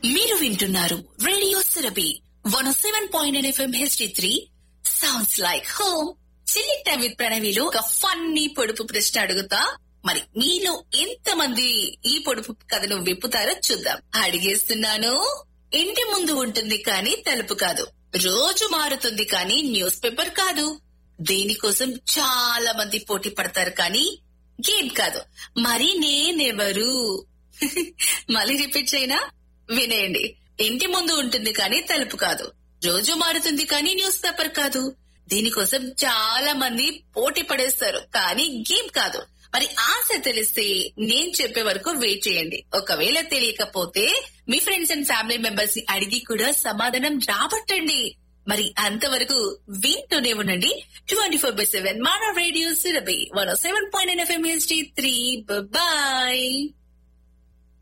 మీరు వింటున్నారు radio Surabhi one seven point FM HD three sounds like home chilli time with ప్రణవిలో ఒక funny పొడుపు ప్రశ్న అడుగుతా మరి మీలో ఎంత మంది ఈ పొడుపు కథను విప్పుతారో చూద్దాం అడిగేస్తున్నాను ఇంటి ముందు ఉంటుంది కానీ తలుపు కాదు రోజు మారుతుంది కానీ న్యూస్ పేపర్ కాదు దీనికోసం చాలా మంది పోటీ పడతారు కానీ గేమ్ కాదు మరి నేనెవరు మళ్ళీ రిపీట్ చేయనా వినేయండి ఇంటి ముందు ఉంటుంది కానీ తలుపు కాదు రోజు మారుతుంది కానీ న్యూస్ పేపర్ కాదు దీనికోసం చాలా మంది పోటీ పడేస్తారు కానీ గేమ్ కాదు మరి ఆశ తెలిస్తే నేను చెప్పే వరకు వెయిట్ చేయండి ఒకవేళ తెలియకపోతే మీ ఫ్రెండ్స్ అండ్ ఫ్యామిలీ మెంబర్స్ ని అడిగి కూడా సమాధానం రాబట్టండి మరి అంతవరకు వింటూనే ఉండండి ట్వంటీ ఫోర్ బై సెవెన్ మన radio Surabhi one seven point FM three bye